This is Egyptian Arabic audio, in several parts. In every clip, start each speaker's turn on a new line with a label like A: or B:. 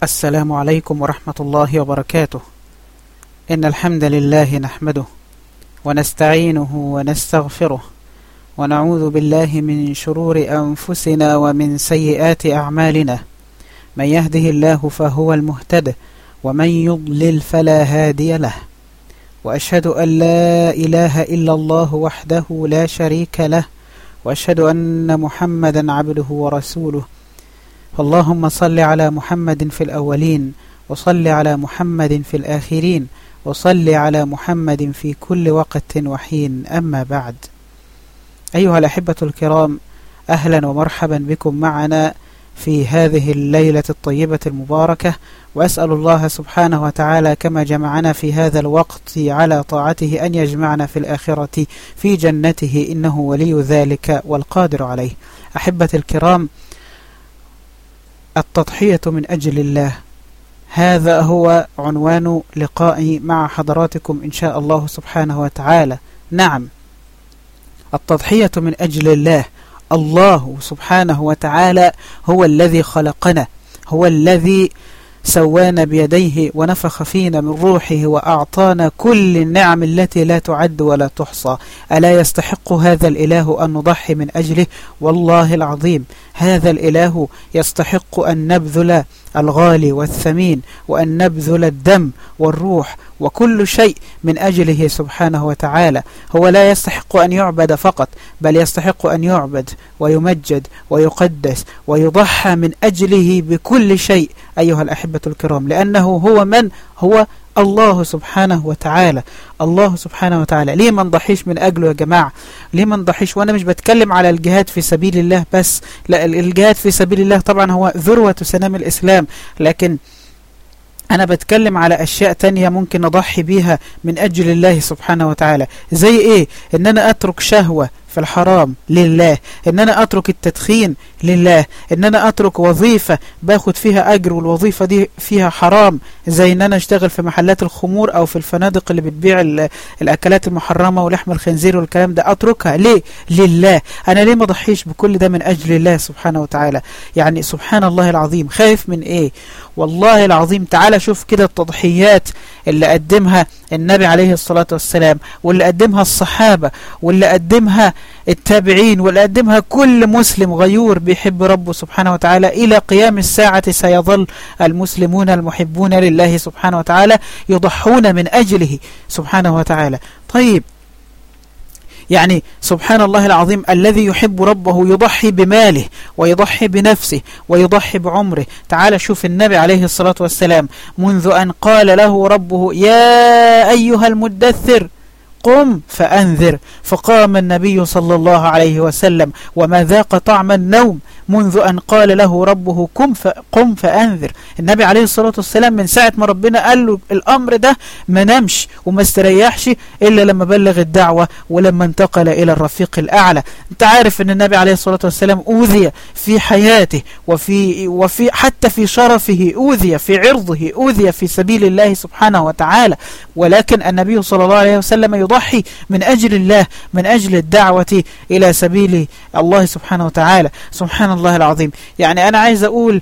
A: السلام عليكم ورحمة الله وبركاته إن الحمد لله نحمده ونستعينه ونستغفره ونعوذ بالله من شرور أنفسنا ومن سيئات أعمالنا من يهده الله فهو المهتد ومن يضلل فلا هادي له وأشهد أن لا إله إلا الله وحده لا شريك له وأشهد أن محمدا عبده ورسوله اللهم صل على محمد في الأولين وصل على محمد في الآخرين وصل على محمد في كل وقت وحين أما بعد أيها الأحبة الكرام أهلا ومرحبا بكم معنا في هذه الليلة الطيبة المباركة وأسأل الله سبحانه وتعالى كما جمعنا في هذا الوقت على طاعته أن يجمعنا في الآخرة في جنته إنه ولي ذلك والقادر عليه أحبة الكرام التضحية من أجل الله هذا هو عنوان لقائي مع حضراتكم إن شاء الله سبحانه وتعالى نعم التضحية من أجل الله الله سبحانه وتعالى هو الذي خلقنا هو الذي سوانا بيديه ونفخ فينا من روحه وأعطانا كل النعم التي لا تعد ولا تحصى ألا يستحق هذا الإله أن نضحي من أجله والله العظيم هذا الإله يستحق أن نبذل الغالي والثمين وأن نبذل الدم والروح وكل شيء من أجله سبحانه وتعالى هو لا يستحق أن يعبد فقط بل يستحق أن يعبد ويمجد ويقدس ويضحى من أجله بكل شيء أيها الأحبة الكرام لأنه هو من هو الله سبحانه وتعالى الله سبحانه وتعالى ليه ما نضحيش من أجله يا جماعة ليه ما نضحيش وأنا مش بتكلم على الجهاد في سبيل الله بس لا الجهاد في سبيل الله طبعا هو ذروة سنام الإسلام لكن أنا بتكلم على أشياء تانية ممكن نضحي بيها من أجل الله سبحانه وتعالى زي إيه إن أنا أترك شهوة في الحرام لله ان انا اترك التدخين لله ان انا اترك وظيفة باخد فيها اجر والوظيفة دي فيها حرام زي ان انا اشتغل في محلات الخمور او في الفنادق اللي بتبيع الاكلات المحرمة ولحم الخنزير والكلام ده اتركها ليه لله انا ليه ما ضحيش بكل ده من اجل الله سبحانه وتعالى يعني سبحان الله العظيم خايف من ايه والله العظيم تعالى شوف كده التضحيات اللي قدمها النبي عليه الصلاة والسلام واللي قدمها الصحابة واللي قدمها التابعين واللي قدمها كل مسلم غيور بيحب ربه سبحانه وتعالى إلى قيام الساعة سيظل المسلمون المحبون لله سبحانه وتعالى يضحون من أجله سبحانه وتعالى طيب يعني سبحان الله العظيم الذي يحب ربه يضحي بماله ويضحي بنفسه ويضحي بعمره تعال شوف النبي عليه الصلاة والسلام منذ أن قال له ربه يا أيها المدثر قم فأنذر فقام النبي صلى الله عليه وسلم وما ذاق طعم النوم منذ أن قال له ربه قم, قم فأنذر النبي عليه الصلاة والسلام من ساعة ما ربنا قال له الأمر ده ما نمش وما استريحش إلا لما بلغ الدعوة ولما انتقل إلى الرفيق الأعلى انت عارف أن النبي عليه الصلاة والسلام أوذي في حياته وفي, وفي حتى في شرفه أوذي في عرضه أوذي في سبيل الله سبحانه وتعالى ولكن النبي صلى الله عليه وسلم يضحي من أجل الله من أجل الدعوة إلى سبيل الله سبحانه وتعالى سبحان الله العظيم يعني أنا عايز أقول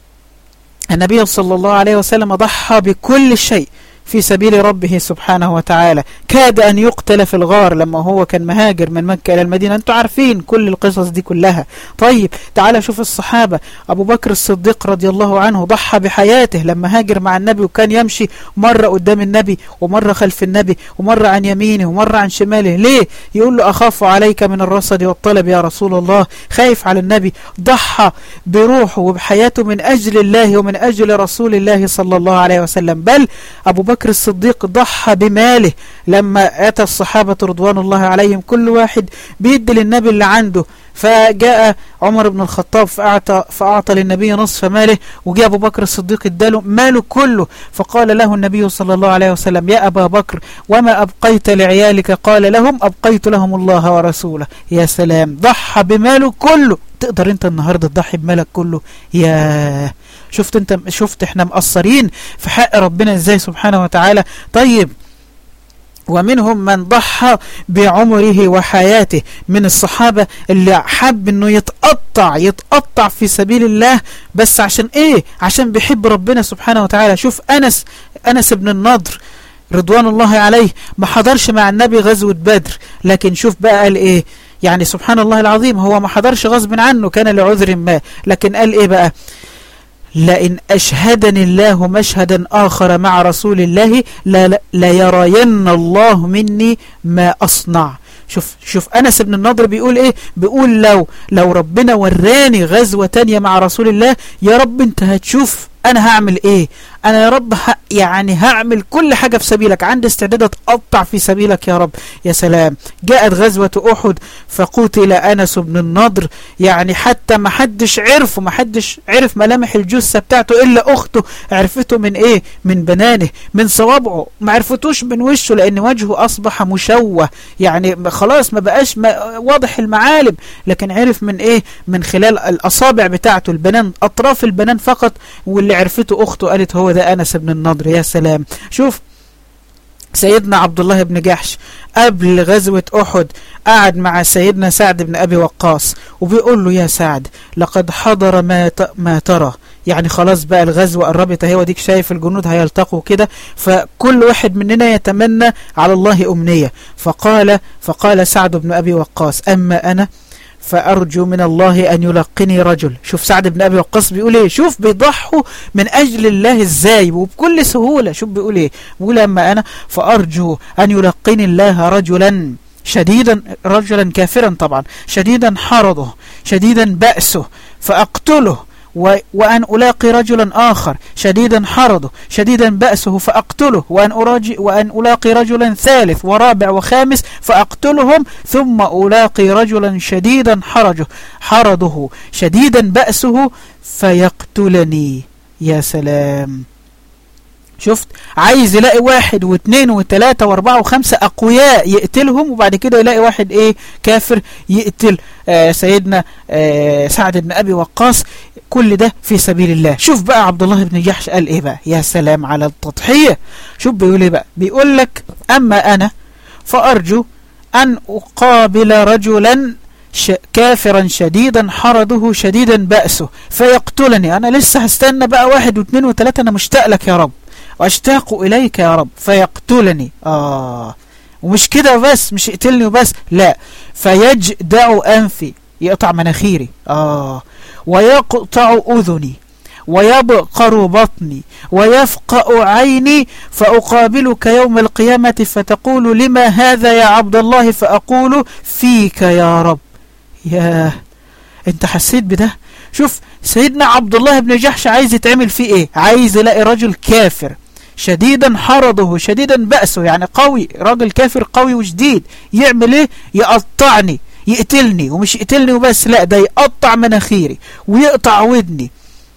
A: النبي صلى الله عليه وسلم ضحى بكل شيء في سبيل ربه سبحانه وتعالى كاد أن يقتل في الغار لما هو كان مهاجر من مكة إلى المدينة أنتم عارفين كل القصص دي كلها طيب تعال شوف الصحابة أبو بكر الصديق رضي الله عنه ضحى بحياته لما هاجر مع النبي وكان يمشي مرة قدام النبي ومرة خلف النبي ومرة عن يمينه ومرة عن شماله ليه يقول له أخاف عليك من الرصد والطلب يا رسول الله خايف على النبي ضحى بروحه وبحياته من أجل الله ومن أجل رسول الله صلى الله عليه وسلم بل أبو بكر بكر الصديق ضحى بماله لما أتى الصحابة رضوان الله عليهم كل واحد بيدي للنبي اللي عنده فجاء عمر بن الخطاب فأعطى, فأعطى للنبي نصف ماله وجاء أبو بكر الصديق اداله ماله كله فقال له النبي صلى الله عليه وسلم يا أبا بكر وما أبقيت لعيالك قال لهم أبقيت لهم الله ورسوله يا سلام ضحى بماله كله تقدر انت النهاردة تضحي بمالك كله يا شفت انت شفت احنا مقصرين في حق ربنا ازاي سبحانه وتعالى طيب ومنهم من ضحى بعمره وحياته من الصحابة اللي حب انه يتقطع يتقطع في سبيل الله بس عشان ايه عشان بيحب ربنا سبحانه وتعالى شوف انس انس بن النضر رضوان الله عليه ما حضرش مع النبي غزوة بدر لكن شوف بقى قال ايه يعني سبحان الله العظيم هو ما حضرش غصب عنه كان لعذر ما لكن قال ايه بقى لئن أشهدني الله مشهدا آخر مع رسول الله لا, لا يرين الله مني ما أصنع شوف شوف أنس بن النضر بيقول إيه بيقول لو لو ربنا وراني غزوة تانية مع رسول الله يا رب أنت هتشوف أنا هعمل إيه أنا يا رب يعني هعمل كل حاجة في سبيلك عندي استعداد أتقطع في سبيلك يا رب يا سلام جاءت غزوة أحد فقتل أنس بن النضر يعني حتى ما حدش عرفه ما حدش عرف ملامح الجثة بتاعته إلا أخته عرفته من إيه من بنانه من صوابعه ما عرفتوش من وشه لأن وجهه أصبح مشوه يعني خلاص ما بقاش ما واضح المعالم لكن عرف من إيه من خلال الأصابع بتاعته البنان أطراف البنان فقط واللي عرفته أخته قالت هو ده أنس بن النضر يا سلام شوف سيدنا عبد الله بن جحش قبل غزوة أحد قعد مع سيدنا سعد بن أبي وقاص وبيقول له يا سعد لقد حضر ما, ما ترى يعني خلاص بقى الغزوة قربت اهي وديك شايف الجنود هيلتقوا كده فكل واحد مننا يتمنى على الله أمنية فقال فقال سعد بن أبي وقاص أما أنا فأرجو من الله أن يلقني رجل شوف سعد بن أبي وقاص بيقول إيه شوف بيضحوا من أجل الله إزاي وبكل سهولة شوف بيقول إيه بيقول أما أنا فأرجو أن يلقني الله رجلا شديدا رجلا كافرا طبعا شديدا حرضه شديدا بأسه فأقتله وأن ألاقي رجلا آخر شديدا حرضه شديدا بأسه فأقتله وأن, أراجي وأن ألاقي رجلا ثالث ورابع وخامس فأقتلهم ثم ألاقي رجلا شديدا حرجه حرضه شديدا بأسه فيقتلني يا سلام شفت عايز يلاقي واحد واثنين وثلاثة واربعة وخمسة اقوياء يقتلهم وبعد كده يلاقي واحد ايه كافر يقتل آه سيدنا آه سعد بن ابي وقاص كل ده في سبيل الله شوف بقى عبد الله بن جحش قال ايه بقى يا سلام على التضحية شوف بيقول ايه بقى بيقول لك اما انا فارجو ان اقابل رجلا ش... كافرا شديدا حرده شديدا بأسه فيقتلني انا لسه هستنى بقى واحد واثنين وثلاثة انا مشتاق لك يا رب واشتاق إليك يا رب فيقتلني آه ومش كده بس مش يقتلني وبس لا فيجدع أنفي يقطع مناخيري آه ويقطع أذني ويبقر بطني ويفقأ عيني فأقابلك يوم القيامة فتقول لما هذا يا عبد الله فأقول فيك يا رب ياه انت حسيت بده شوف سيدنا عبد الله بن جحش عايز يتعمل فيه ايه عايز يلاقي رجل كافر شديدا حرضه شديدا بأسه يعني قوي راجل كافر قوي وشديد يعمل ايه يقطعني يقتلني ومش يقتلني وبس لا ده يقطع مناخيري ويقطع ودني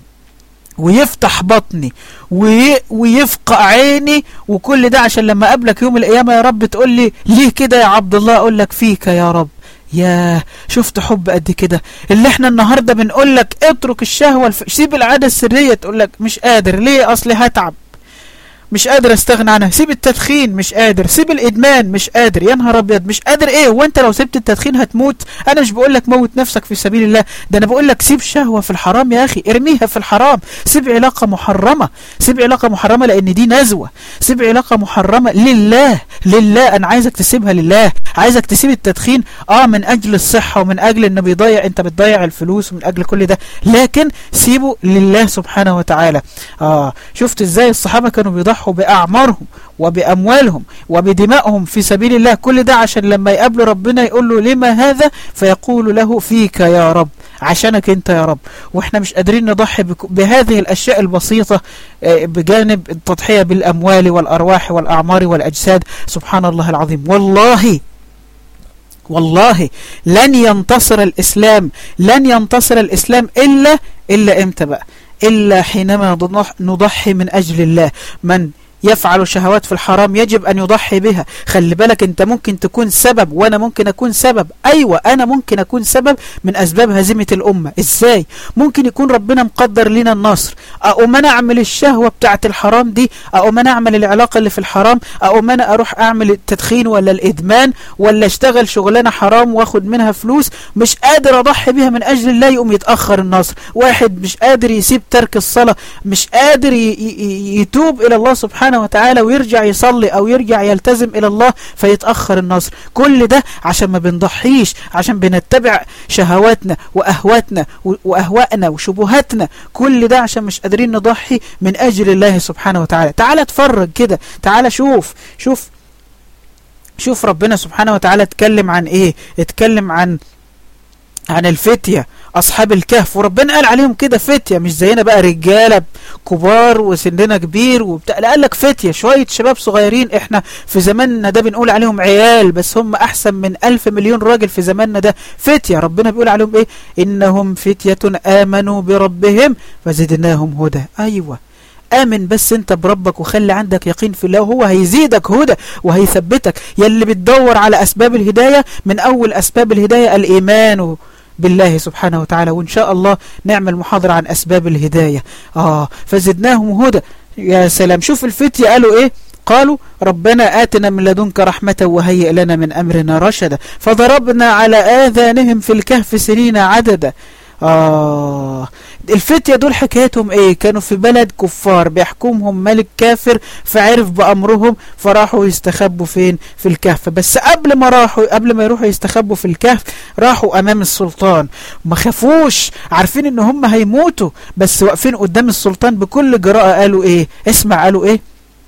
A: ويفتح بطني وي... ويفقع عيني وكل ده عشان لما اقابلك يوم القيامة يا رب تقول لي ليه كده يا عبد الله اقول لك فيك يا رب يا شفت حب قد كده اللي احنا النهاردة بنقول لك اترك الشهوة الف... سيب العادة السرية تقول لك مش قادر ليه اصلي هتعب مش قادر استغنى عنها سيب التدخين مش قادر سيب الادمان مش قادر يا نهار ابيض مش قادر ايه وانت لو سبت التدخين هتموت انا مش بقول لك موت نفسك في سبيل الله ده انا بقول لك سيب شهوه في الحرام يا اخي ارميها في الحرام سيب علاقه محرمه سيب علاقه محرمه لان دي نزوه سيب علاقه محرمه لله لله انا عايزك تسيبها لله عايزك تسيب التدخين اه من اجل الصحه ومن اجل انه بيضيع انت بتضيع الفلوس ومن اجل كل ده لكن سيبه لله سبحانه وتعالى اه شفت ازاي الصحابه كانوا بيضحوا يضحوا بأعمارهم وبأموالهم وبدمائهم في سبيل الله كل ده عشان لما يقابل ربنا يقول له لما هذا فيقول له فيك يا رب عشانك انت يا رب واحنا مش قادرين نضحي بهذه الاشياء البسيطة بجانب التضحية بالاموال والارواح والاعمار والاجساد سبحان الله العظيم والله والله لن ينتصر الاسلام لن ينتصر الاسلام الا الا امتى بقى إلا حينما نضحي من أجل الله من يفعل شهوات في الحرام يجب أن يضحي بها خلي بالك أنت ممكن تكون سبب وأنا ممكن أكون سبب أيوة أنا ممكن أكون سبب من أسباب هزيمة الأمة إزاي ممكن يكون ربنا مقدر لنا النصر أقوم أنا أعمل الشهوة بتاعة الحرام دي أقوم أنا أعمل العلاقة اللي في الحرام أقوم أنا أروح أعمل التدخين ولا الإدمان ولا أشتغل شغلانة حرام وأخد منها فلوس مش قادر أضحي بها من أجل الله يقوم يتأخر النصر واحد مش قادر يسيب ترك الصلاة مش قادر يتوب إلى الله سبحانه وتعالى ويرجع يصلي أو يرجع يلتزم إلى الله فيتأخر النصر كل ده عشان ما بنضحيش عشان بنتبع شهواتنا وأهواتنا وأهوائنا وشبهاتنا كل ده عشان مش قادرين نضحي من أجل الله سبحانه وتعالى تعال اتفرج كده تعال شوف شوف شوف ربنا سبحانه وتعالى اتكلم عن ايه اتكلم عن عن الفتية أصحاب الكهف وربنا قال عليهم كده فتية مش زينا بقى رجالة كبار وسننا كبير وبتاع لا قال لك فتية شوية شباب صغيرين احنا في زماننا ده بنقول عليهم عيال بس هم أحسن من ألف مليون راجل في زماننا ده فتية ربنا بيقول عليهم ايه إنهم فتية آمنوا بربهم فزدناهم هدى أيوة آمن بس انت بربك وخلي عندك يقين في الله هو هيزيدك هدى وهيثبتك يلي بتدور على أسباب الهداية من أول أسباب الهداية الإيمان بالله سبحانه وتعالى وإن شاء الله نعمل محاضرة عن أسباب الهداية آه فزدناهم هدى يا سلام شوف الفتية قالوا إيه قالوا ربنا آتنا من لدنك رحمة وهيئ لنا من أمرنا رشدا فضربنا على آذانهم في الكهف سنين عددا آه الفتية دول حكايتهم ايه كانوا في بلد كفار بيحكمهم ملك كافر فعرف بأمرهم فراحوا يستخبوا فين في الكهف بس قبل ما راحوا قبل ما يروحوا يستخبوا في الكهف راحوا امام السلطان ما خافوش عارفين ان هم هيموتوا بس واقفين قدام السلطان بكل جراءة قالوا ايه اسمع قالوا ايه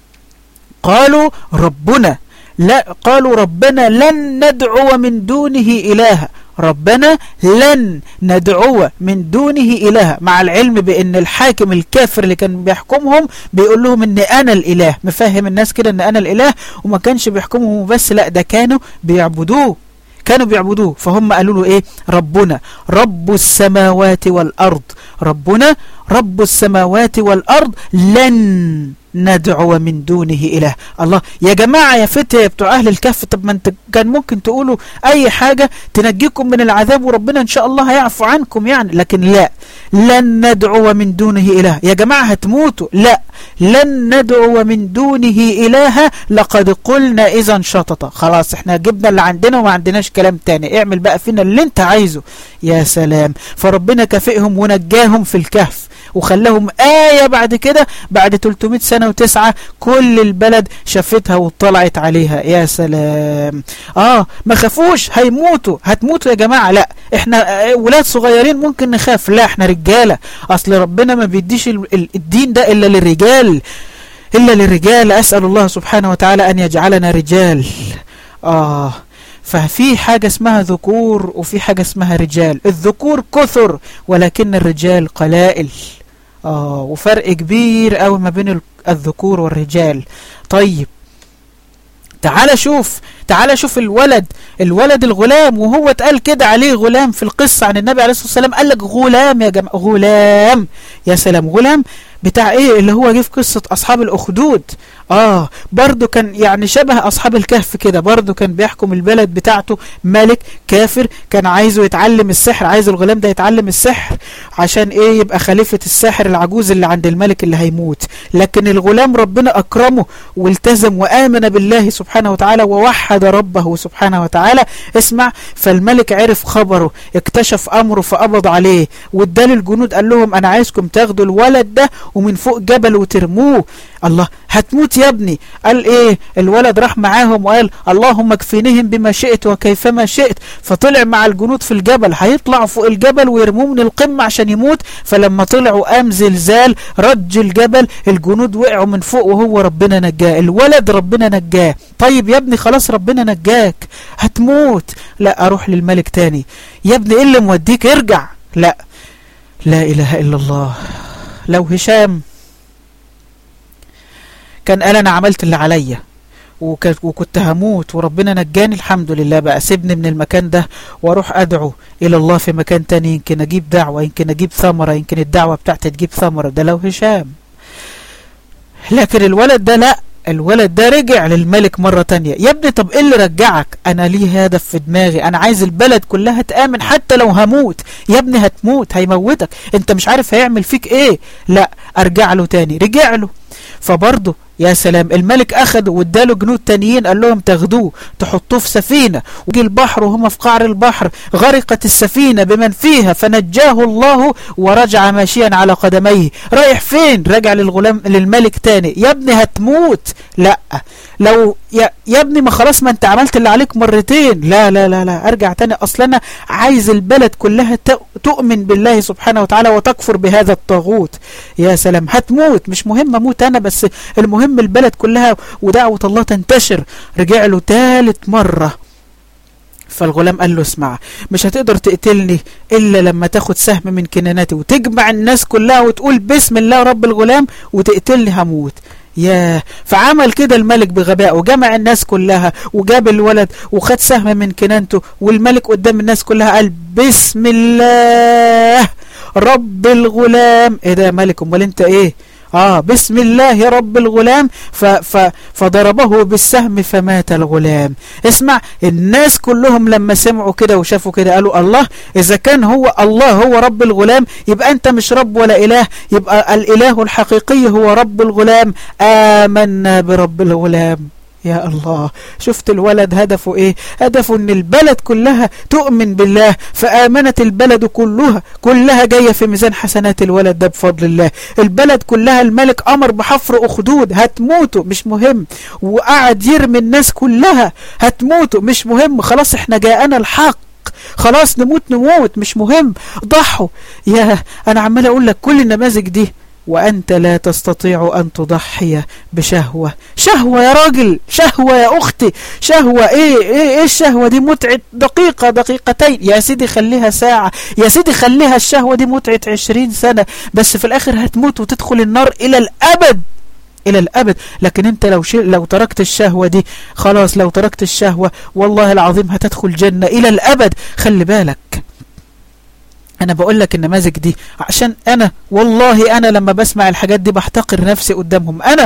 A: قالوا ربنا لا قالوا ربنا لن ندعو من دونه إلها ربنا لن ندعو من دونه إله مع العلم بأن الحاكم الكافر اللي كان بيحكمهم بيقول لهم أن أنا الإله مفهم الناس كده أن أنا الإله وما كانش بيحكمهم بس لا ده كانوا بيعبدوه كانوا بيعبدوه فهم قالوا له ايه ربنا رب السماوات والأرض ربنا رب السماوات والأرض لن ندعو من دونه إله الله يا جماعة يا فتية بتوع أهل الكهف طب ما انت كان ممكن تقولوا أي حاجة تنجيكم من العذاب وربنا إن شاء الله هيعفو عنكم يعني لكن لا لن ندعو من دونه إله يا جماعة هتموتوا لا لن ندعو من دونه إله لقد قلنا إذا شطط خلاص احنا جبنا اللي عندنا وما عندناش كلام تاني اعمل بقى فينا اللي انت عايزه يا سلام فربنا كافئهم ونجاهم في الكهف وخلاهم آية بعد كده بعد 300 سنة وتسعة كل البلد شافتها واطلعت عليها يا سلام آه ما خافوش هيموتوا هتموتوا يا جماعة لا احنا ولاد صغيرين ممكن نخاف لا احنا رجالة اصل ربنا ما بيديش الدين ده الا للرجال إلا للرجال أسأل الله سبحانه وتعالى أن يجعلنا رجال آه ففي حاجة اسمها ذكور وفي حاجة اسمها رجال الذكور كثر ولكن الرجال قلائل آه وفرق كبير قوي ما بين الذكور والرجال طيب تعال شوف تعال شوف الولد الولد الغلام وهو اتقال كده عليه غلام في القصة عن النبي عليه الصلاة والسلام قال لك غلام يا جماعة غلام يا سلام غلام بتاع ايه اللي هو جه في قصة اصحاب الاخدود اه برضو كان يعني شبه اصحاب الكهف كده برضو كان بيحكم البلد بتاعته ملك كافر كان عايزه يتعلم السحر عايز الغلام ده يتعلم السحر عشان ايه يبقى خليفة الساحر العجوز اللي عند الملك اللي هيموت لكن الغلام ربنا اكرمه والتزم وامن بالله سبحانه وتعالى ووحد ربه سبحانه وتعالى اسمع فالملك عرف خبره اكتشف امره فقبض عليه وادال الجنود قال لهم انا عايزكم تاخدوا الولد ده ومن فوق جبل وترموه الله هتموت يا ابني قال ايه الولد راح معاهم وقال اللهم اكفينهم بما شئت وكيفما شئت فطلع مع الجنود في الجبل هيطلعوا فوق الجبل ويرموه من القمة عشان يموت فلما طلعوا قام زلزال رج الجبل الجنود وقعوا من فوق وهو ربنا نجاه الولد ربنا نجاه طيب يا ابني خلاص ربنا نجاك هتموت لا اروح للملك تاني يا ابني ايه اللي موديك ارجع لا لا اله الا الله لو هشام كان قال انا عملت اللي عليا وكنت هموت وربنا نجاني الحمد لله بقى سيبني من المكان ده واروح ادعو الى الله في مكان تاني يمكن اجيب دعوة يمكن اجيب ثمرة يمكن الدعوة بتاعتي تجيب ثمرة ده لو هشام لكن الولد ده لا الولد ده رجع للملك مرة تانية يا ابني طب ايه اللي رجعك انا ليه هدف في دماغي انا عايز البلد كلها تآمن حتى لو هموت يا ابني هتموت هيموتك انت مش عارف هيعمل فيك ايه لا ارجع له تاني رجع له فبرضه يا سلام الملك أخذه واداله جنود تانيين قال لهم تاخدوه تحطوه في سفينة وجي البحر وهم في قعر البحر غرقت السفينة بمن فيها فنجاه الله ورجع ماشيا على قدميه رايح فين رجع للغلام للملك تاني يا ابني هتموت لا لو يا, يا ابني ما خلاص ما انت عملت اللي عليك مرتين لا لا لا لا ارجع تاني اصلا انا عايز البلد كلها تؤمن بالله سبحانه وتعالى وتكفر بهذا الطاغوت يا سلام هتموت مش مهم اموت انا بس المهم البلد كلها ودعوة الله تنتشر رجع له ثالث مرة فالغلام قال له اسمع مش هتقدر تقتلني إلا لما تاخد سهم من كناناتي وتجمع الناس كلها وتقول بسم الله رب الغلام وتقتلني هموت ياه فعمل كده الملك بغباء وجمع الناس كلها وجاب الولد وخد سهم من كنانته والملك قدام الناس كلها قال بسم الله رب الغلام ايه ده يا ملك امال انت ايه آه بسم الله يا رب الغلام ف ف فضربه بالسهم فمات الغلام اسمع الناس كلهم لما سمعوا كده وشافوا كده قالوا الله إذا كان هو الله هو رب الغلام يبقى أنت مش رب ولا إله يبقى الإله الحقيقي هو رب الغلام آمنا برب الغلام يا الله شفت الولد هدفه ايه هدفه ان البلد كلها تؤمن بالله فآمنت البلد كلها كلها جاية في ميزان حسنات الولد ده بفضل الله البلد كلها الملك امر بحفر اخدود هتموتوا مش مهم وقعد يرمي الناس كلها هتموتوا مش مهم خلاص احنا جاءنا الحق خلاص نموت نموت مش مهم ضحوا يا انا عمال اقول لك كل النماذج دي وأنت لا تستطيع أن تضحي بشهوة شهوة يا راجل شهوة يا أختي شهوة إيه إيه, إيه الشهوة دي متعة دقيقة دقيقتين يا سيدي خليها ساعة يا سيدي خليها الشهوة دي متعة عشرين سنة بس في الآخر هتموت وتدخل النار إلى الأبد إلى الأبد لكن أنت لو شيء لو تركت الشهوة دي خلاص لو تركت الشهوة والله العظيم هتدخل جنة إلى الأبد خلي بالك انا بقول لك النماذج دي عشان انا والله انا لما بسمع الحاجات دي بحتقر نفسي قدامهم انا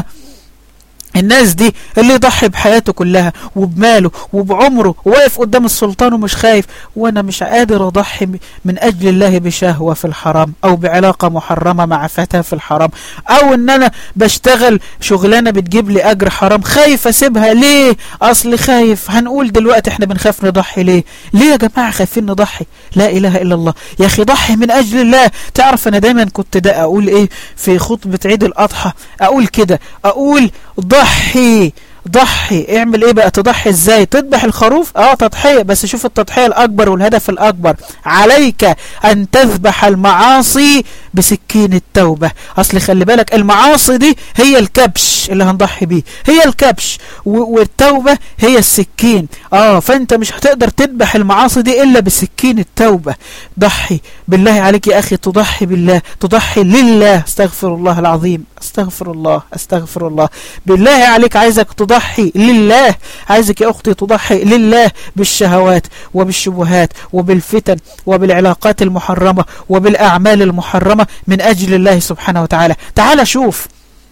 A: الناس دي اللي يضحي بحياته كلها وبماله وبعمره وواقف قدام السلطان ومش خايف وانا مش قادر اضحي من اجل الله بشهوة في الحرام او بعلاقة محرمة مع فتاة في الحرام او ان انا بشتغل شغلانة بتجيب لي اجر حرام خايف اسيبها ليه اصل خايف هنقول دلوقتي احنا بنخاف نضحي ليه ليه يا جماعة خايفين نضحي لا اله الا الله يا اخي ضحي من اجل الله تعرف انا دايما كنت ده اقول ايه في خطبة عيد الاضحى اقول كده اقول ضحي ضحي اعمل ايه بقى تضحي ازاي تذبح الخروف اه تضحية بس شوف التضحية الاكبر والهدف الاكبر عليك ان تذبح المعاصي بسكين التوبة اصل خلي بالك المعاصي دي هي الكبش اللي هنضحي بيه هي الكبش والتوبة هي السكين اه فانت مش هتقدر تذبح المعاصي دي الا بسكين التوبة ضحي بالله عليك يا اخي تضحي بالله تضحي لله استغفر الله العظيم استغفر الله استغفر الله بالله عليك عايزك تضحي لله عايزك يا اختي تضحي لله بالشهوات وبالشبهات وبالفتن وبالعلاقات المحرمة وبالاعمال المحرمة من أجل الله سبحانه وتعالى تعال شوف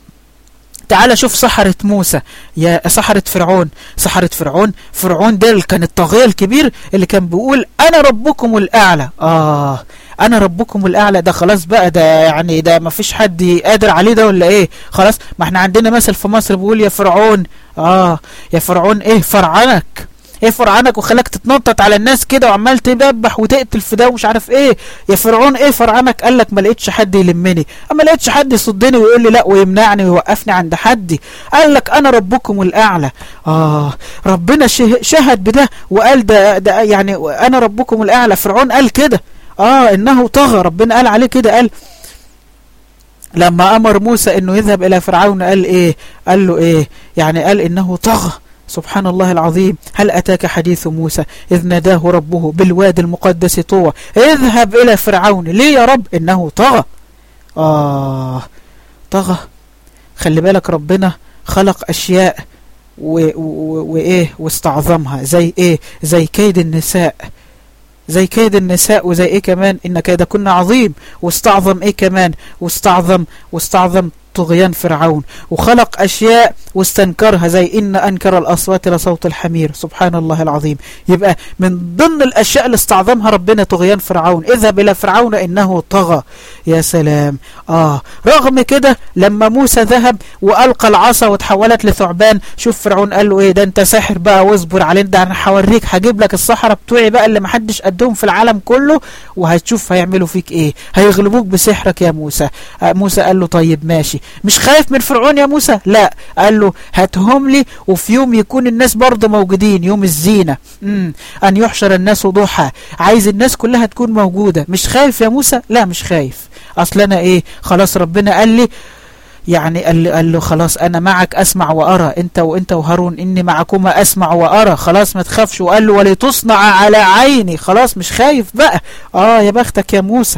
A: تعال شوف سحرة موسى يا سحرة فرعون سحرة فرعون فرعون ده كان الطاغية الكبير اللي كان بيقول أنا ربكم الأعلى آه أنا ربكم الأعلى ده خلاص بقى ده يعني ده ما فيش حد قادر عليه ده ولا إيه خلاص ما احنا عندنا مثل في مصر بيقول يا فرعون آه يا فرعون إيه فرعنك ايه فرعانك وخلاك تتنطط على الناس كده وعمال تدبح وتقتل في ده ومش عارف ايه يا فرعون ايه فرعانك قال لك ما لقيتش حد يلمني اما لقيتش حد يصدني ويقول لي لا ويمنعني ويوقفني عند حدي قال لك انا ربكم الاعلى اه ربنا شهد بده وقال ده, ده يعني انا ربكم الاعلى فرعون قال كده اه انه طغى ربنا قال عليه كده قال لما امر موسى انه يذهب الى فرعون قال ايه قال له ايه يعني قال انه طغى سبحان الله العظيم هل أتاك حديث موسى إذ ناداه ربه بالواد المقدس طوى اذهب إلى فرعون ليه يا رب إنه طغى آه طغى خلي بالك ربنا خلق أشياء وإيه واستعظمها زي إيه زي كيد النساء زي كيد النساء وزي إيه كمان إن كيد كنا عظيم واستعظم إيه كمان واستعظم واستعظم طغيان فرعون وخلق أشياء واستنكرها زي إن أنكر الأصوات لصوت الحمير سبحان الله العظيم يبقى من ضمن الأشياء اللي استعظمها ربنا طغيان فرعون اذهب إلى فرعون إنه طغى يا سلام آه رغم كده لما موسى ذهب وألقى العصا وتحولت لثعبان شوف فرعون قال له إيه ده أنت ساحر بقى واصبر علينا ده أنا هوريك هجيب لك الصحراء بتوعي بقى اللي محدش قدهم في العالم كله وهتشوف هيعملوا فيك إيه هيغلبوك بسحرك يا موسى آه موسى قال له طيب ماشي مش خايف من فرعون يا موسى لا قال له هاتهم لي وفي يوم يكون الناس برضه موجودين يوم الزينة مم. أن يحشر الناس ضحى عايز الناس كلها تكون موجودة مش خايف يا موسى لا مش خايف أصل أنا إيه خلاص ربنا قال لي يعني قال, قال له خلاص أنا معك أسمع وأرى أنت وأنت وهارون إني معكما أسمع وأرى خلاص ما تخافش وقال له ولتصنع على عيني خلاص مش خايف بقى آه يا بختك يا موسى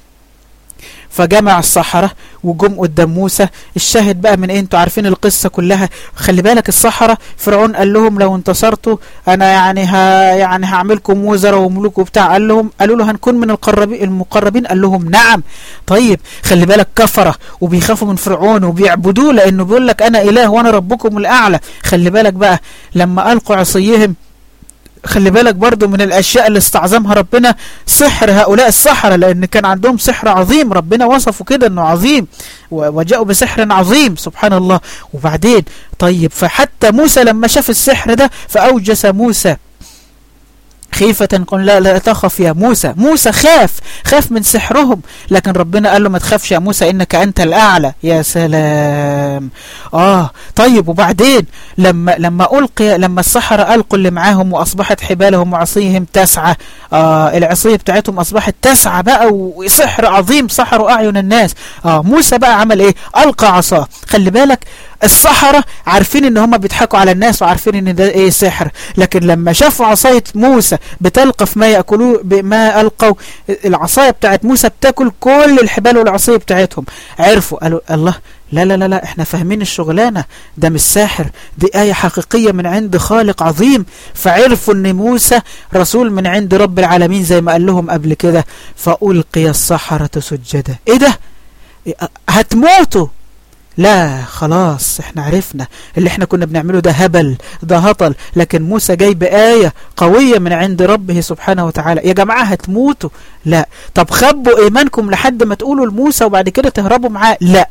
A: فجمع الصحراء وجم قدام موسى الشاهد بقى من ايه انتوا عارفين القصة كلها خلي بالك الصحراء فرعون قال لهم لو انتصرتوا انا يعني ها يعني هعملكم وزراء وملوك وبتاع قال لهم قالوا له هنكون من القربين المقربين قال لهم نعم طيب خلي بالك كفرة وبيخافوا من فرعون وبيعبدوه لانه بيقول لك انا اله وانا ربكم الاعلى خلي بالك بقى لما القوا عصيهم خلي بالك برضو من الأشياء اللي استعظمها ربنا سحر هؤلاء السحرة لأن كان عندهم سحر عظيم ربنا وصفه كده أنه عظيم وجاءوا بسحر عظيم سبحان الله وبعدين طيب فحتى موسى لما شاف السحر ده فأوجس موسى خيفة قل لا لا تخف يا موسى موسى خاف خاف من سحرهم لكن ربنا قال له ما تخافش يا موسى إنك أنت الأعلى يا سلام آه طيب وبعدين لما لما ألقي لما السحرة ألقوا اللي معاهم وأصبحت حبالهم وعصيهم تسعة آه العصية بتاعتهم أصبحت تسعة بقى وسحر عظيم سحروا أعين الناس آه موسى بقى عمل إيه ألقى عصاه خلي بالك السحرة عارفين ان هم بيضحكوا على الناس وعارفين ان ده ايه سحر لكن لما شافوا عصاية موسى بتلقف ما يأكلوه بما ألقوا العصاية بتاعت موسى بتاكل كل الحبال والعصاية بتاعتهم عرفوا قالوا الله لا لا لا لا احنا فاهمين الشغلانة ده مش ساحر دي آية حقيقية من عند خالق عظيم فعرفوا ان موسى رسول من عند رب العالمين زي ما قال لهم قبل كده فألقي السحرة سجدا ايه ده هتموتوا لا خلاص احنا عرفنا اللي احنا كنا بنعمله ده هبل ده هطل لكن موسى جاي بآية قوية من عند ربه سبحانه وتعالى يا جماعة هتموتوا لا طب خبوا ايمانكم لحد ما تقولوا لموسى وبعد كده تهربوا معاه لا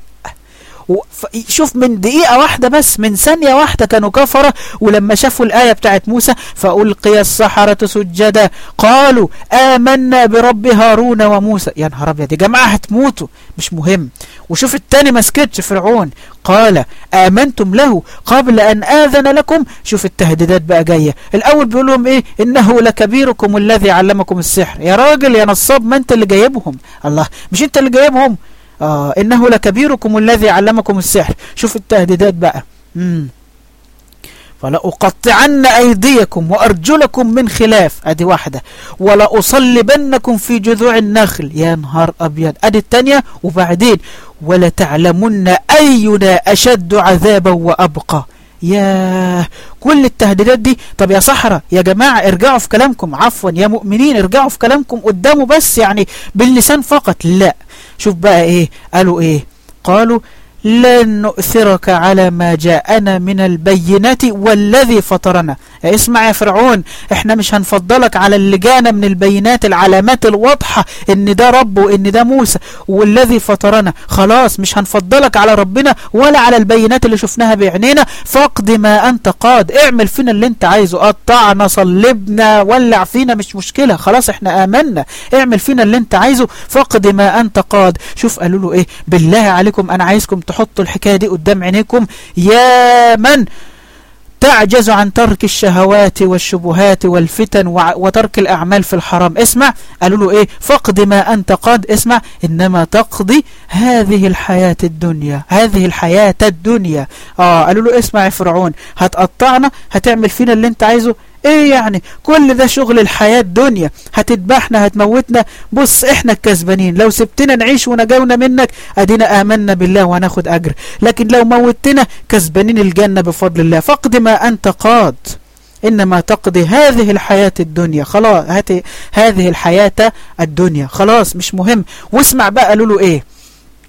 A: شوف من دقيقة واحدة بس من ثانية واحدة كانوا كفرة ولما شافوا الآية بتاعت موسى فألقي السحرة سجدا قالوا آمنا برب هارون وموسى يا نهار أبيض يا جماعة هتموتوا مش مهم وشوف التاني ما سكتش فرعون قال آمنتم له قبل أن آذن لكم شوف التهديدات بقى جاية الأول بيقول لهم إيه إنه لكبيركم الذي علمكم السحر يا راجل يا نصاب ما أنت اللي جايبهم الله مش أنت اللي جايبهم آه إنه لكبيركم الذي علمكم السحر شوف التهديدات بقى مم. فلأقطعن أيديكم وأرجلكم من خلاف أدي واحدة ولأصلبنكم في جذوع النخل يا نهار أبيض أدي التانية وبعدين ولتعلمن أينا أشد عذابا وأبقى يا كل التهديدات دي طب يا صحراء يا جماعة ارجعوا في كلامكم عفوا يا مؤمنين ارجعوا في كلامكم قدامه بس يعني باللسان فقط لا شوف بقى ايه قالوا ايه قالوا لن نؤثرك على ما جاءنا من البينات والذي فطرنا اسمع يا فرعون احنا مش هنفضلك على اللي جانا من البينات العلامات الواضحة ان ده رب وان ده موسى والذي فطرنا خلاص مش هنفضلك على ربنا ولا على البينات اللي شفناها بعينينا فاقض ما انت قاد اعمل فينا اللي انت عايزه قطعنا صلبنا ولع فينا مش مشكلة خلاص احنا امنا اعمل فينا اللي انت عايزه فاقض ما انت قاد شوف قالوا له ايه بالله عليكم انا عايزكم تحطوا الحكاية دي قدام عينيكم يا من تعجز عن ترك الشهوات والشبهات والفتن وترك الأعمال في الحرام اسمع قالوا له ايه فقد ما أنت قد اسمع إنما تقضي هذه الحياة الدنيا هذه الحياة الدنيا آه قالوا له اسمع يا فرعون هتقطعنا هتعمل فينا اللي انت عايزه ايه يعني كل ده شغل الحياة الدنيا هتذبحنا هتموتنا بص احنا الكسبانين لو سبتنا نعيش ونجونا منك ادينا امنا بالله وهناخد اجر لكن لو موتنا كسبانين الجنة بفضل الله فقد ما انت قاد إنما تقضي هذه الحياة الدنيا خلاص هذه الحياة الدنيا خلاص مش مهم واسمع بقى قالوا له ايه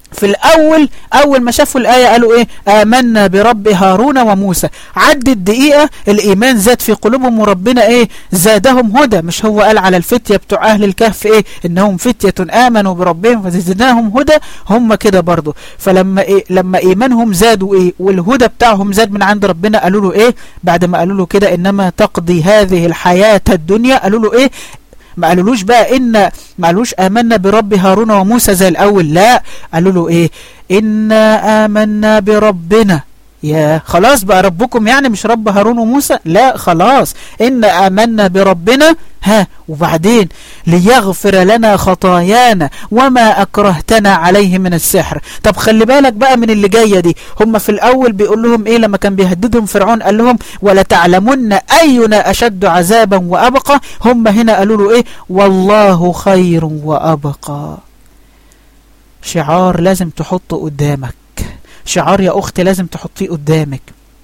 A: في الأول أول ما شافوا الآية قالوا إيه آمنا برب هارون وموسى عدت دقيقة الإيمان زاد في قلوبهم وربنا إيه زادهم هدى مش هو قال على الفتية بتوع أهل الكهف إيه إنهم فتية آمنوا بربهم فزدناهم هدى هم كده برضو فلما إيه لما إيمانهم زادوا إيه والهدى بتاعهم زاد من عند ربنا قالوا له إيه بعد ما قالوا له كده إنما تقضي هذه الحياة الدنيا قالوا له إيه ما قالولوش بقى إن ما قالوش آمنا برب هارون وموسى زي الأول لا قالوا له إيه إنا آمنا بربنا يا خلاص بقى ربكم يعني مش رب هارون وموسى لا خلاص إن آمنا بربنا ها وبعدين ليغفر لنا خطايانا وما أكرهتنا عليه من السحر طب خلي بالك بقى من اللي جاية دي هم في الأول بيقول لهم إيه لما كان بيهددهم فرعون قال لهم ولا تعلمن أينا أشد عذابا وأبقى هم هنا قالوا له إيه والله خير وأبقى شعار لازم تحطه قدامك شعار يا أختي لازم تحطيه قدامك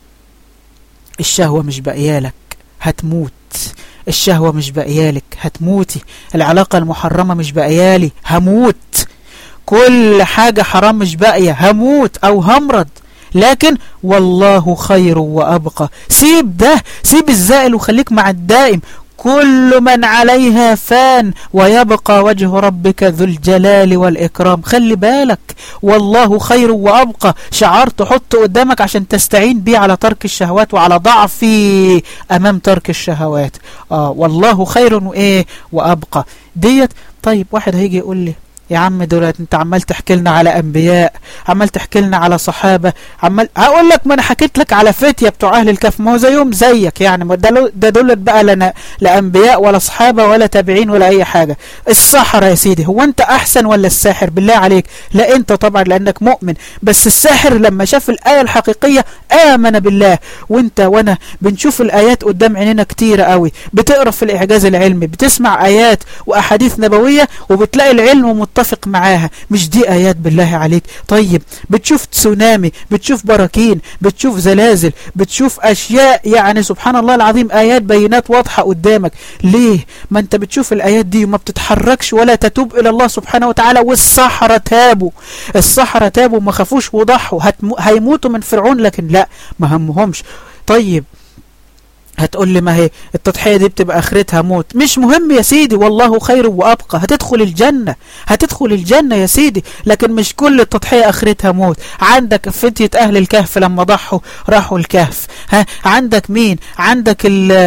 A: الشهوة مش بقيالك هتموت الشهوة مش بقيالك هتموتي العلاقة المحرمة مش بقيالي هموت كل حاجة حرام مش باقية هموت أو همرض لكن والله خير وأبقى سيب ده سيب الزائل وخليك مع الدائم كل من عليها فان ويبقى وجه ربك ذو الجلال والإكرام خلي بالك والله خير وأبقى شعار تحط قدامك عشان تستعين بيه على ترك الشهوات وعلى ضعفي أمام ترك الشهوات آه والله خير وإيه وأبقى ديت طيب واحد هيجي يقول لي يا عم دولت انت عمال تحكي لنا على انبياء عمال تحكي لنا على صحابه عمال هقول لك ما انا حكيت لك على فتيه بتوع اهل الكهف ما هو زيهم زيك يعني ده ده دولت بقى لنا لا انبياء ولا صحابه ولا تابعين ولا اي حاجه السحر يا سيدي هو انت احسن ولا الساحر بالله عليك لا انت طبعا لانك مؤمن بس الساحر لما شاف الايه الحقيقيه امن بالله وانت وانا بنشوف الايات قدام عينينا كتيره قوي بتقرا في الاعجاز العلمي بتسمع ايات واحاديث نبويه وبتلاقي العلم متفق معاها مش دي آيات بالله عليك طيب بتشوف تسونامي بتشوف براكين بتشوف زلازل بتشوف أشياء يعني سبحان الله العظيم آيات بينات واضحة قدامك ليه ما انت بتشوف الآيات دي وما بتتحركش ولا تتوب إلى الله سبحانه وتعالى والسحرة تابوا السحرة تابوا ما خافوش وضحوا هيموتوا من فرعون لكن لا ما همهمش طيب هتقول لي ما هي التضحية دي بتبقى اخرتها موت مش مهم يا سيدي والله خير وابقى هتدخل الجنة هتدخل الجنة يا سيدي لكن مش كل التضحية اخرتها موت عندك فتية اهل الكهف لما ضحوا راحوا الكهف ها عندك مين عندك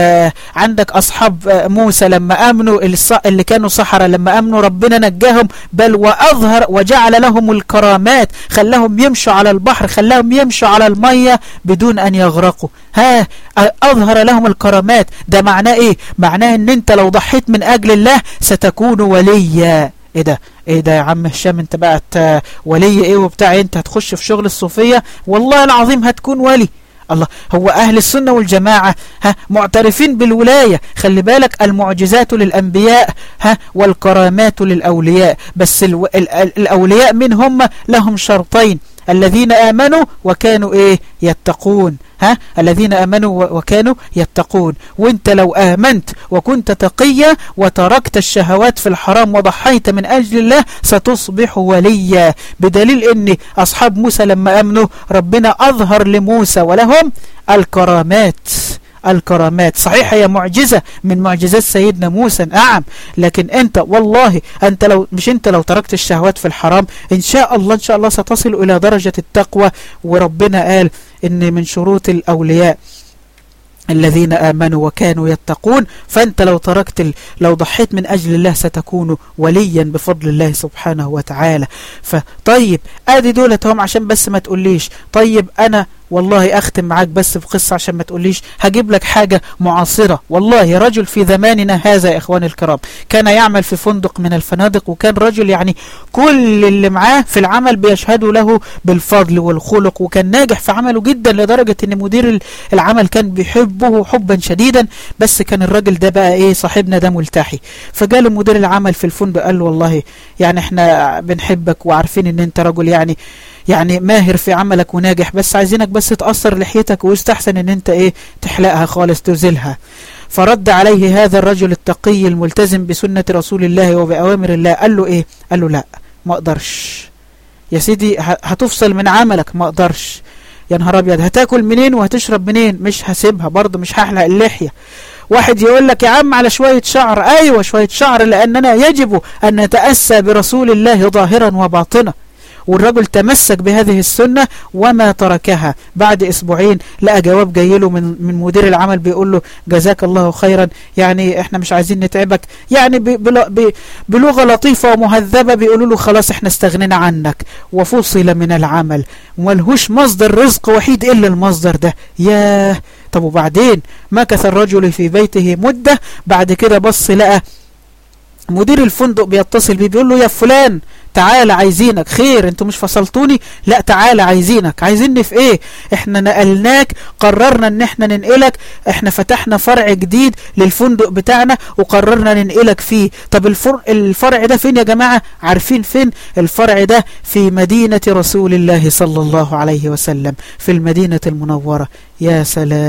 A: عندك اصحاب موسى لما امنوا اللي كانوا صحراء لما امنوا ربنا نجاهم بل واظهر وجعل لهم الكرامات خلاهم يمشوا على البحر خلاهم يمشوا على المية بدون ان يغرقوا ها اظهر لهم لهم الكرامات ده معناه ايه معناه ان انت لو ضحيت من اجل الله ستكون وليا ايه ده ايه ده يا عم هشام انت بقت ولي ايه وبتاع انت هتخش في شغل الصوفية والله العظيم هتكون ولي الله هو أهل السنة والجماعة ها معترفين بالولاية خلي بالك المعجزات للأنبياء ها والكرامات للأولياء بس الو... ال... الأولياء من هم لهم شرطين الذين آمنوا وكانوا إيه يتقون ها الذين آمنوا وكانوا يتقون وانت لو آمنت وكنت تقيا وتركت الشهوات في الحرام وضحيت من أجل الله ستصبح وليا بدليل ان أصحاب موسى لما أمنوا ربنا أظهر لموسى ولهم الكرامات الكرامات صحيح هي معجزة من معجزات سيدنا موسى نعم لكن انت والله انت لو مش انت لو تركت الشهوات في الحرام ان شاء الله ان شاء الله ستصل الى درجة التقوى وربنا قال ان من شروط الاولياء الذين آمنوا وكانوا يتقون فأنت لو تركت ال... لو ضحيت من أجل الله ستكون وليا بفضل الله سبحانه وتعالى فطيب آدي دولتهم عشان بس ما تقوليش طيب أنا والله أختم معاك بس بقصة عشان ما تقوليش هجيب لك حاجة معاصرة والله رجل في زماننا هذا يا إخواني الكرام كان يعمل في فندق من الفنادق وكان رجل يعني كل اللي معاه في العمل بيشهدوا له بالفضل والخلق وكان ناجح في عمله جدا لدرجة ان مدير العمل كان بيحبه حبا شديدا بس كان الراجل ده بقى ايه صاحبنا ده ملتحي فجاله مدير العمل في الفندق قال له والله يعني احنا بنحبك وعارفين ان انت رجل يعني يعني ماهر في عملك وناجح بس عايزينك بس تأثر لحيتك ويستحسن ان انت ايه تحلقها خالص تزيلها فرد عليه هذا الرجل التقي الملتزم بسنة رسول الله وبأوامر الله قال له ايه قال له لا ما اقدرش يا سيدي هتفصل من عملك ما اقدرش يا نهار ابيض هتاكل منين وهتشرب منين مش هسيبها برضه مش هحلق اللحية واحد يقول لك يا عم على شوية شعر ايوه شوية شعر لاننا يجب ان نتأسى برسول الله ظاهرا وباطنا والرجل تمسك بهذه السنة وما تركها بعد أسبوعين لقى جواب جاي له من, من مدير العمل بيقول له جزاك الله خيرا يعني احنا مش عايزين نتعبك يعني بلغة لطيفة ومهذبة بيقولوا له خلاص احنا استغنينا عنك وفصل من العمل وملهوش مصدر رزق وحيد إلا المصدر ده ياه طب وبعدين مكث الرجل في بيته مدة بعد كده بص لقى مدير الفندق بيتصل بيه بيقول له يا فلان تعالى عايزينك خير انتوا مش فصلتوني لا تعالى عايزينك عايزيني في ايه احنا نقلناك قررنا ان احنا ننقلك احنا فتحنا فرع جديد للفندق بتاعنا وقررنا ننقلك فيه طب الفرع, الفرع ده فين يا جماعة عارفين فين الفرع ده في مدينة رسول الله صلى الله عليه وسلم في المدينة المنورة يا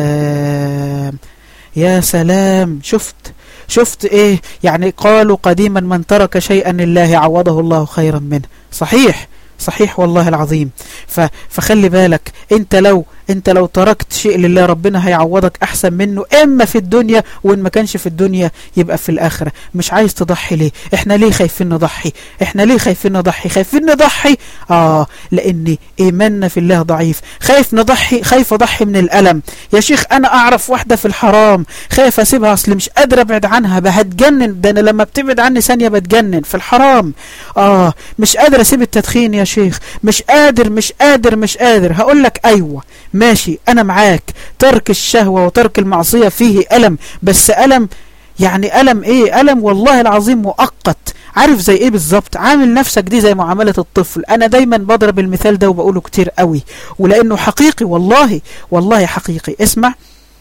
A: سلام يا سلام شفت شفت ايه يعني قالوا قديما من ترك شيئا لله عوضه الله خيرا منه صحيح صحيح والله العظيم فخلي بالك انت لو انت لو تركت شيء لله ربنا هيعوضك احسن منه اما في الدنيا وان ما كانش في الدنيا يبقى في الاخرة مش عايز تضحي ليه احنا ليه خايفين نضحي احنا ليه خايفين نضحي خايفين نضحي اه لان ايماننا في الله ضعيف خايف نضحي خايف اضحي من الالم يا شيخ انا اعرف واحدة في الحرام خايف اسيبها اصل مش قادر ابعد عنها بهتجنن ده انا لما بتبعد عني ثانية بتجنن في الحرام اه مش قادر اسيب التدخين يا شيخ مش قادر مش قادر مش قادر هقول لك ايوه ماشي أنا معاك ترك الشهوة وترك المعصية فيه ألم بس ألم يعني ألم إيه ألم والله العظيم مؤقت عارف زي إيه بالظبط عامل نفسك دي زي معاملة الطفل أنا دايما بضرب المثال ده وبقوله كتير قوي ولأنه حقيقي والله والله حقيقي اسمع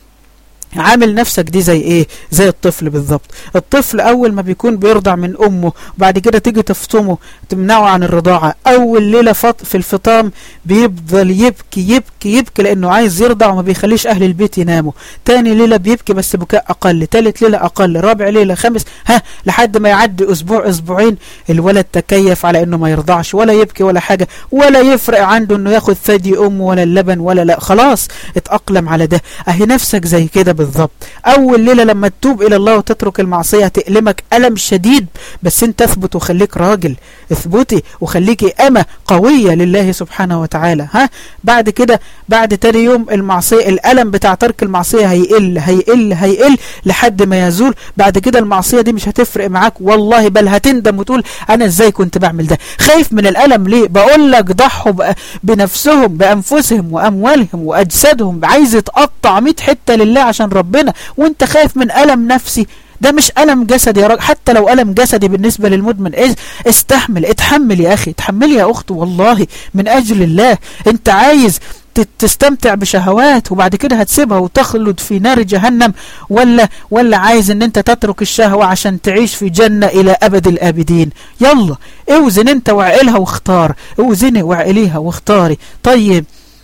A: عامل نفسك دي زي ايه زي الطفل بالظبط الطفل اول ما بيكون بيرضع من امه وبعد كده تيجي تفطمه تمنعه عن الرضاعة اول ليلة فط في الفطام بيفضل يبكي يبكي يبكي لانه عايز يرضع وما بيخليش اهل البيت يناموا تاني ليلة بيبكي بس بكاء اقل تالت ليلة اقل رابع ليلة خامس ها لحد ما يعدي اسبوع اسبوعين الولد تكيف على انه ما يرضعش ولا يبكي ولا حاجة ولا يفرق عنده انه ياخد ثدي امه ولا اللبن ولا لا خلاص اتأقلم على ده اهي نفسك زي كده بالظبط أول ليلة لما تتوب إلى الله وتترك المعصية تألمك ألم شديد بس انت اثبت وخليك راجل اثبتي وخليكي أمة قوية لله سبحانه وتعالى ها بعد كده بعد تاني يوم المعصية الألم بتاع ترك المعصية هيقل هيقل هيقل لحد ما يزول بعد كده المعصية دي مش هتفرق معاك والله بل هتندم وتقول أنا ازاي كنت بعمل ده خايف من الألم ليه بقول لك ضحوا بنفسهم بأنفسهم وأموالهم وأجسادهم عايز تقطع 100 حتة لله عشان ربنا وانت خايف من ألم نفسي ده مش ألم جسدي يا راجل حتى لو ألم جسدي بالنسبة للمدمن إيه استحمل اتحمل يا أخي اتحمل يا أخت والله من أجل الله انت عايز تستمتع بشهوات وبعد كده هتسيبها وتخلد في نار جهنم ولا ولا عايز ان انت تترك الشهوة عشان تعيش في جنة الى ابد الابدين يلا اوزن انت وعقلها واختار اوزني وعقليها واختاري طيب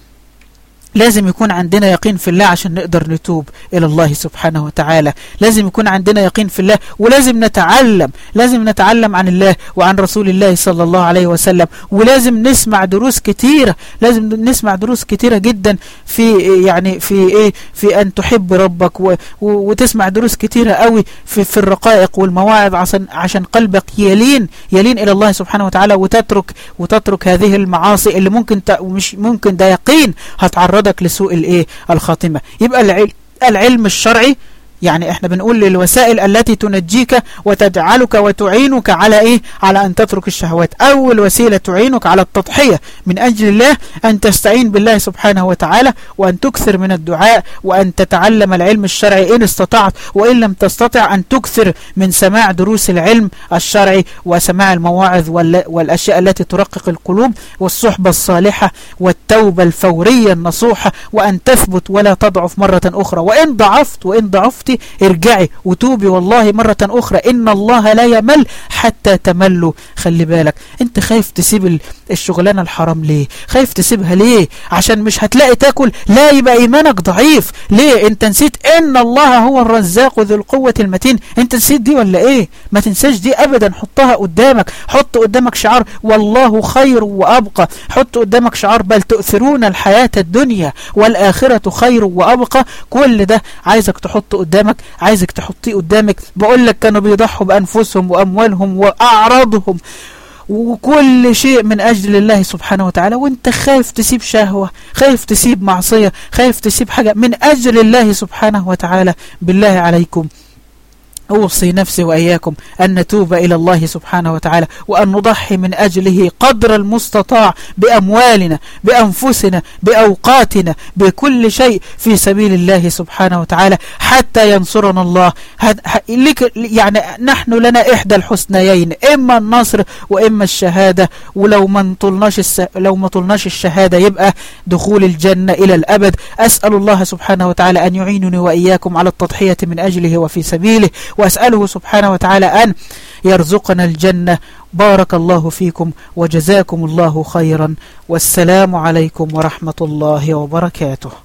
A: لازم يكون عندنا يقين في الله عشان نقدر نتوب إلى الله سبحانه وتعالى لازم يكون عندنا يقين في الله ولازم نتعلم لازم نتعلم عن الله وعن رسول الله صلى الله عليه وسلم ولازم نسمع دروس كتيرة لازم نسمع دروس كتيرة جدا في يعني في ايه في ان تحب ربك و وتسمع دروس كتيرة قوي في, في الرقائق والمواعظ عشان عشان قلبك يلين يلين الى الله سبحانه وتعالى وتترك وتترك هذه المعاصي اللي ممكن مش ممكن ده يقين هتعرض يعرضك لسوء الايه الخاتمة يبقى العلم الشرعي يعني احنا بنقول للوسائل التي تنجيك وتجعلك وتعينك على ايه على ان تترك الشهوات اول وسيلة تعينك على التضحية من اجل الله ان تستعين بالله سبحانه وتعالى وان تكثر من الدعاء وان تتعلم العلم الشرعي ان استطعت وان لم تستطع ان تكثر من سماع دروس العلم الشرعي وسماع المواعظ والاشياء التي ترقق القلوب والصحبة الصالحة والتوبة الفورية النصوحة وان تثبت ولا تضعف مرة اخرى وان ضعفت وان ضعفت أختي ارجعي وتوبي والله مرة أخرى إن الله لا يمل حتى تملوا خلي بالك انت خايف تسيب الشغلانة الحرام ليه خايف تسيبها ليه عشان مش هتلاقي تاكل لا يبقى إيمانك ضعيف ليه انت نسيت إن الله هو الرزاق ذو القوة المتين انت نسيت دي ولا ايه ما تنساش دي أبدا حطها قدامك حط قدامك شعار والله خير وأبقى حط قدامك شعار بل تؤثرون الحياة الدنيا والآخرة خير وأبقى كل ده عايزك تحط قدامك عايزك تحطيه قدامك بقول لك كانوا بيضحوا بأنفسهم وأموالهم وأعراضهم وكل شيء من أجل الله سبحانه وتعالى وانت خايف تسيب شهوة خايف تسيب معصية خايف تسيب حاجة من أجل الله سبحانه وتعالى بالله عليكم أوصي نفسي وإياكم أن نتوب إلى الله سبحانه وتعالى وأن نضحي من أجله قدر المستطاع بأموالنا بأنفسنا بأوقاتنا بكل شيء في سبيل الله سبحانه وتعالى حتى ينصرنا الله يعني نحن لنا إحدى الحسنيين إما النصر وإما الشهادة ولو ما طلناش الس... لو ما طلناش الشهادة يبقى دخول الجنة إلى الأبد أسأل الله سبحانه وتعالى أن يعينني وإياكم على التضحية من أجله وفي سبيله وأسأله سبحانه وتعالى أن يرزقنا الجنة بارك الله فيكم وجزاكم الله خيرا والسلام عليكم ورحمة الله وبركاته